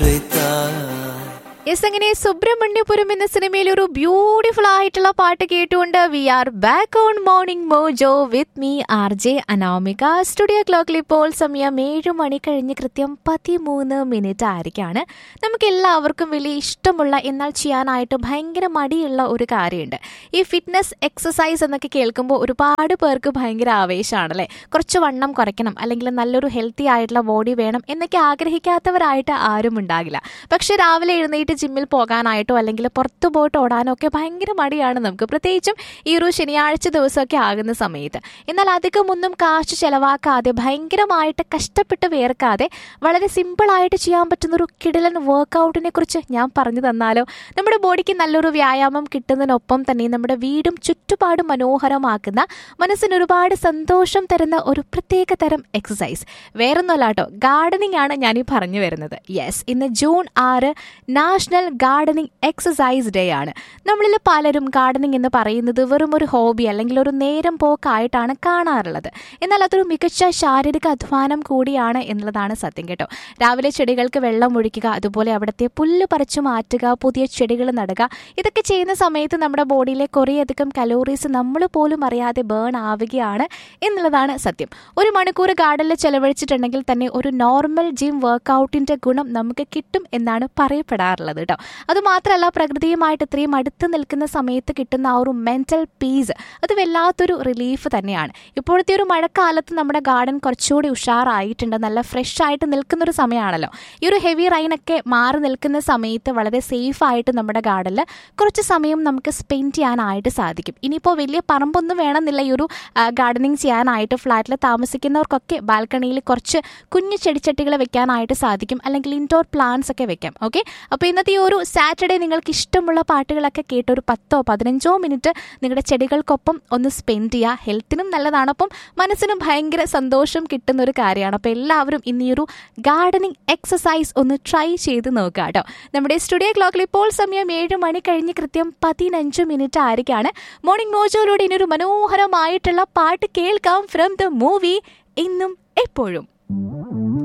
yes അങ്ങനെ സുബ്രഹ്മണ്യപുരം എന്ന സിനിമയിൽ ഒരു ബ്യൂട്ടിഫുൾ ആയിട്ടുള്ള പാട്ട് കേട്ടുകൊണ്ട് we are back on morning mojo with me R J Anamika studio ക്ലോക്കിൽ ഇപ്പോൾ സമയം ഏഴ് മണി കഴിഞ്ഞ് കൃത്യം പതിമൂന്ന് മിനിറ്റ് ആയിരിക്കാണ് നമുക്ക് എല്ലാവർക്കും വലിയ ഇഷ്ടമുള്ള എന്നാൽ ചെയ്യാനായിട്ട് ഭയങ്കര മടിയുള്ള ഒരു കാര്യമുണ്ട് ഈ ഫിറ്റ്നസ് എക്സസൈസ് എന്നൊക്കെ കേൾക്കുമ്പോൾ ഒരുപാട് പേർക്ക് ഭയങ്കര ആവേശമാണല്ലേ കുറച്ച് വണ്ണം കുറയ്ക്കണം അല്ലെങ്കിൽ നല്ലൊരു ഹെൽത്തി ആയിട്ടുള്ള ബോഡി വേണം എന്നൊക്കെ ആഗ്രഹിക്കാത്തവരായിട്ട് ആരും ഉണ്ടാകില്ല പക്ഷെ രാവിലെ എഴുന്നേറ്റ് ജിമ്മിൽ പോകാനായിട്ടോ അല്ലെങ്കിൽ പുറത്തു പോയിട്ട് ഓടാനോ ഒക്കെ ഭയങ്കര മടിയാണ് നമുക്ക് പ്രത്യേകിച്ചും ഈ ഒരു ശനിയാഴ്ച ദിവസമൊക്കെ ആകുന്ന സമയത്ത് എന്നാൽ അധികമൊന്നും കാശ് ചെലവാക്കാതെ ഭയങ്കരമായിട്ട് കഷ്ടപ്പെട്ട് വേർക്കാതെ വളരെ സിമ്പിളായിട്ട് ചെയ്യാൻ പറ്റുന്ന ഒരു കിടിലൻ വർക്കൗട്ടിനെ കുറിച്ച് ഞാൻ പറഞ്ഞു തന്നാലോ നമ്മുടെ ബോഡിക്ക് നല്ലൊരു വ്യായാമം കിട്ടുന്നതിനൊപ്പം തന്നെ നമ്മുടെ വീടും ചുറ്റുപാടും മനോഹരമാക്കുന്ന മനസ്സിന് ഒരുപാട് സന്തോഷം തരുന്ന ഒരു പ്രത്യേക തരം എക്സസൈസ് വേറൊന്നുമല്ല കേട്ടോ ഗാർഡനിങ് ആണ് ഞാൻ ഈ പറഞ്ഞു വരുന്നത് യെസ് ഇന്ന് ജൂൺ ആറ് നാഷണൽ ഗാർഡനിങ് എക്സസൈസ് ഡേ ആണ് നമ്മളിൽ പലരും ഗാർഡനിങ് എന്ന് പറയുന്നത് വെറും ഒരു ഹോബി അല്ലെങ്കിൽ ഒരു നേരം പോക്കായിട്ടാണ് കാണാറുള്ളത് എന്നാൽ അതൊരു മികച്ച ശാരീരിക അധ്വാനം കൂടിയാണ് എന്നുള്ളതാണ് സത്യം കേട്ടോ രാവിലെ ചെടികൾക്ക് വെള്ളം ഒഴിക്കുക അതുപോലെ അവിടുത്തെ പുല്ല് പറിച്ചു മാറ്റുക പുതിയ ചെടികൾ നടുക ഇതൊക്കെ ചെയ്യുന്ന സമയത്ത് നമ്മുടെ ബോഡിയിലെ കുറേയധികം കലോറീസ് നമ്മൾ പോലും അറിയാതെ ബേൺ ആവുകയാണ് എന്നുള്ളതാണ് സത്യം ഒരു മണിക്കൂർ ഗാർഡനിൽ ചെലവഴിച്ചിട്ടുണ്ടെങ്കിൽ തന്നെ ഒരു നോർമൽ ജിം വർക്കൗട്ടിന്റെ ഗുണം നമുക്ക് കിട്ടും എന്നാണ് പറയപ്പെടാറുള്ളത് കേട്ടോ അതുമാത്രമല്ല പ്രകൃതിയുമായിട്ട് ഇത്രയും അടുത്ത് നിൽക്കുന്ന സമയത്ത് കിട്ടുന്ന ആ ഒരു മെന്റൽ പീസ് അത് വല്ലാത്തൊരു റിലീഫ് തന്നെയാണ് ഇപ്പോഴത്തെ ഒരു മഴക്കാലത്ത് നമ്മുടെ ഗാർഡൻ കുറച്ചുകൂടി ഉഷാറായിട്ടുണ്ട് നല്ല ഫ്രഷ് ആയിട്ട് നിൽക്കുന്ന ഒരു സമയമാണല്ലോ ഈ ഒരു ഹെവി റൈനൊക്കെ മാറി നിൽക്കുന്ന സമയത്ത് വളരെ സേഫ് ആയിട്ട് നമ്മുടെ ഗാർഡനിൽ കുറച്ച് സമയം നമുക്ക് സ്പെൻഡ് ചെയ്യാനായിട്ട് സാധിക്കും ഇനിയിപ്പോൾ വലിയ പറമ്പൊന്നും വേണമെന്നില്ല ഈ ഒരു ഗാർഡനിങ് ചെയ്യാനായിട്ട് ഫ്ലാറ്റിൽ താമസിക്കുന്നവർക്കൊക്കെ ബാൽക്കണിയിൽ കുറച്ച് കുഞ്ഞു ചെടിച്ചട്ടികൾ വെക്കാനായിട്ട് സാധിക്കും അല്ലെങ്കിൽ ഇൻഡോർ പ്ലാന്റ്സ് ഒക്കെ വെക്കാം ഓക്കെ അപ്പോൾ ഇന്നത്തെ ഈ ഒരു സാറ്റർഡേ നിങ്ങൾക്ക് ഇഷ്ടമുള്ള പാട്ടുകളൊക്കെ കേട്ട് ഒരു പത്തോ പതിനഞ്ചോ മിനിറ്റ് നിങ്ങളുടെ ചെടികൾക്കൊപ്പം ഒന്ന് സ്പെൻഡ് ചെയ്യുക ഹെൽത്തിനും നല്ലതാണ് അപ്പം മനസ്സിനും ഭയങ്കര സന്തോഷം കിട്ടുന്ന ഒരു കാര്യമാണ് അപ്പോൾ എല്ലാവരും ഇന്ന് ഈ ഒരു ഗാർഡനിങ് എക്സസൈസ് ഒന്ന് ട്രൈ ചെയ്ത് നോക്കുക കേട്ടോ നമ്മുടെ സ്റ്റുഡിയോ ക്ലോക്കിൽ ഇപ്പോൾ സമയം ഏഴ് മണി കഴിഞ്ഞ് കൃത്യം പതിനഞ്ച് മിനിറ്റ് ആയിരിക്കാണ് മോർണിംഗ് മോജോയിലൂടെ ഇനിയൊരു മനോഹരമായിട്ടുള്ള പാട്ട് കേൾക്കാം ഫ്രം ദ മൂവി ഇന്നും എപ്പോഴും